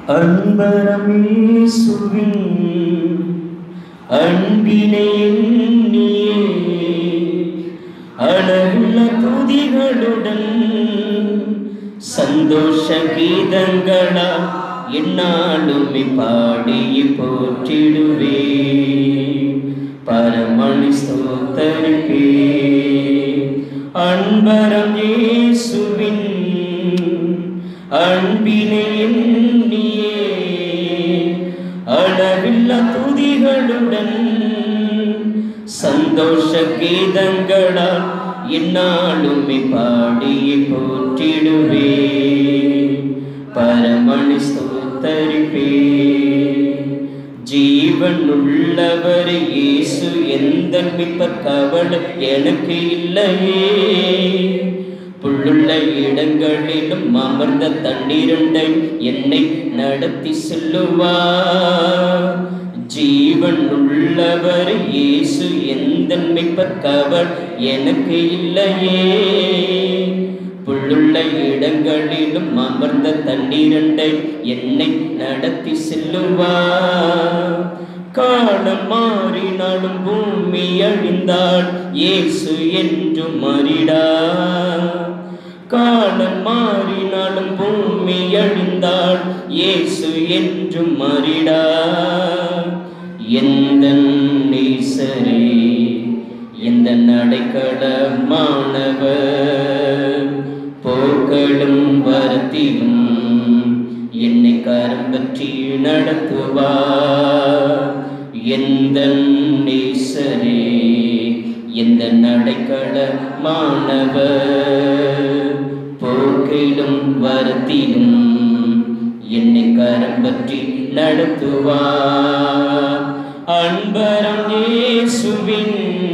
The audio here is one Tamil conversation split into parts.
அன்பரமேசுவின் அன்பினை எண்ணியே அளவுள்ள துதிகளுடன் சந்தோஷ கீதங்களா என்னாலுமே பாடி போற்றிடுவே பரமணி ஸ்தோத்தரிப்பே அன்பரம் இயேசுவின் அன்பினை எண்ணியே அளவில்ல துதிகளுடன் சந்தோஷ கீதங்களால் என்னாலுமே பாடி போற்றிடுவே பரமணி ஸ்தோத்தரிப்பே ஜீவன் உள்ளவர் இயேசு எந்த மிப்பர் கவலை எனக்கு இல்லையே புல்லுள்ள இடங்களிலும் அமர்ந்த தண்ணீருண்டை என்னை நடத்தி செல்லுவார் ஜீவன் உள்ளவர் இயேசு எந்த மிப்பர் கவல் எனக்கு இல்லையே புல்லுள்ள இடங்களிலும் அமர்ந்த தண்ணீரண்டை என்னை நடத்தி செல்லுவார் காலம் மாறினாலும் பூமி அழிந்தால் இயேசு என்று மறிடா காலம் மாறினாலும் பூமி அழிந்தால் இயேசு என்று மறிடா எந்த நேசரே எந்த நடைக்கடமானவர் போக்களும் வரத்திலும் என்னை கரம் பற்றி நடத்துவார் எந்த நேசரே எந்த நடைக்கடமானவர் போக்கிலும் வரத்திலும் என்னை கரம் பற்றி நடத்துவார் அன்பரம் இயேசுவின்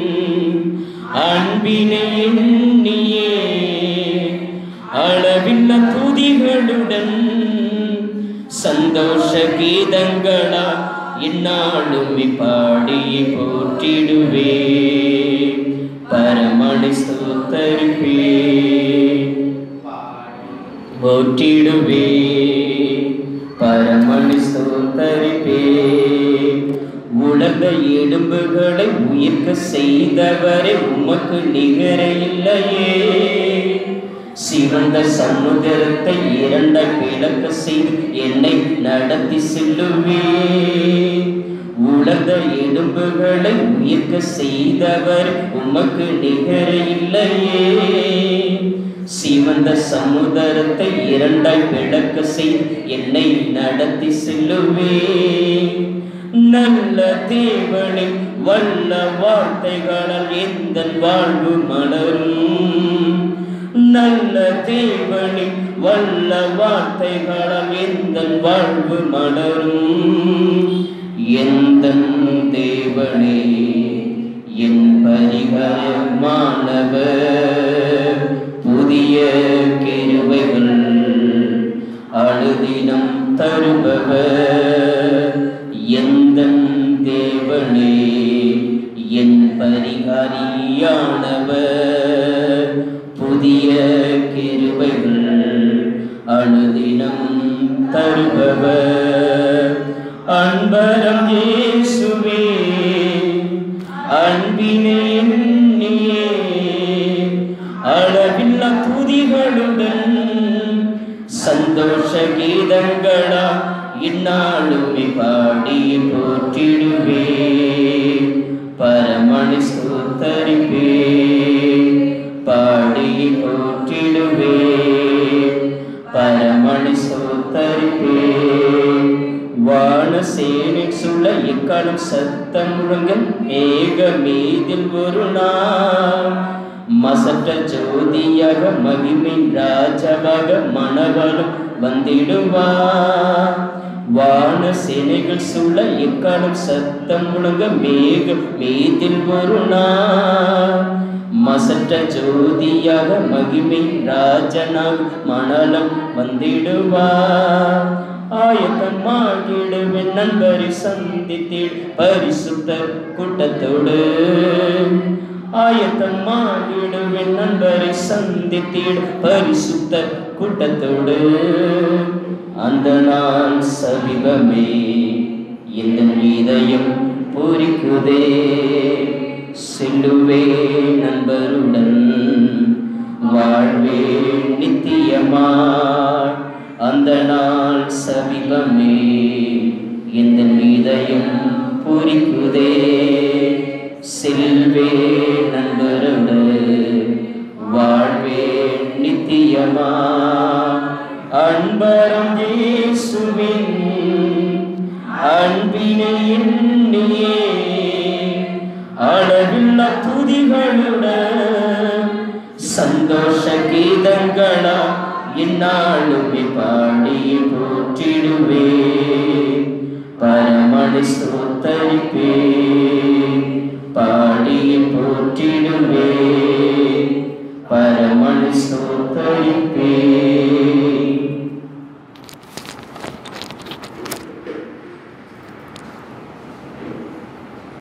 அன்பினை எண்ணியே அளவில்ல துதிகளுடன் சந்தோஷ கீதங்களா என்னாலுமே பாடி போற்றிடுவே பரமணி ஸ்தோத்தரிப்பே போற்றிடுவே பரமணி ஸ்தோத்தரிப்பே உலக எலும்புகளை உயிர்க்க செய்தவரே உமக்கு நிகர இல்லையே சிவந்த சமுதிரத்தை இரண்ட கிழக்க செய்து என்னை நடத்தி செல்லுவே உலக எலும்புகளை உயிர்க்க செய்தவர் உமக்கு நிகர இல்லையே சிவந்த சமுதரத்தை இரண்டாய் விளக்க செய்து என்னை நடத்தி செல்லுவே நல்ல தேவனின் வல்ல வார்த்தைகளால் எந்த வாழ்வு மலரும் நல்ல தேவனின் வல்ல வார்த்தைகளால் எந்த வாழ்வு மலரும் எந்த தேவனே என் பரிகாரமானவர் புதிய கிருபைகள் அழுதினம் தருபவர் எந்த தேவனே என் பரிகாரியானவர் புதிய கிருபைகள் அனுதினம் தருபவர் அன்பரம் இயேசுவே அன்பினை எண்ணியே அளவில்ல துதிகளுடன் சந்தோஷ கீதங்களா இந்நாளுமே பாடி போற்றிடுவே பரமணி ஸ்தோத்தரிப்பே பாடி போற்றிடுவே பரமணி ஸ்தோத்தரிப்பே வானசேனை சுழ இக்காலம் சத்தம் முழங்க மேக மீதில் ஒரு நாள் மசற்ற ஜோதியாக மகிமை ராஜாவாக மணவரும் வந்திடுவார் வான சேனைகள் சூழ எக்காலம் சத்தம் முழங்க மேக மீதில் ஒரு நாள் மசற்ற ஜோதியாக மகிமை ராஜனாக மணலம் வந்திடுவார் ஆயத்தமாகிடுவேன் நண்பரை சந்தித்தீள் பரிசுத்த கூட்டத்தோடு ஆயத்தமாகிடுவேன் நண்பரை சந்தித்தீள் பரிசுத்த கூட்டத்தோடு அந்த நான் சமீபமே இந்த இதயம் பூரிக்குதே செல்லுவே நண்பருடன் வாழ்வே நித்தியமாய் அந்த நாள் சமீபமே இந்த இதயம் பூரிக்குதே செல்வே நண்பரோடு வாழ்வே நித்தியமா அன்பரம் இயேசுவின் அன்பினை எண்ணியே அளவில்ல துதிகளுடன் சந்தோஷ கீதங்களா இந்நாளும்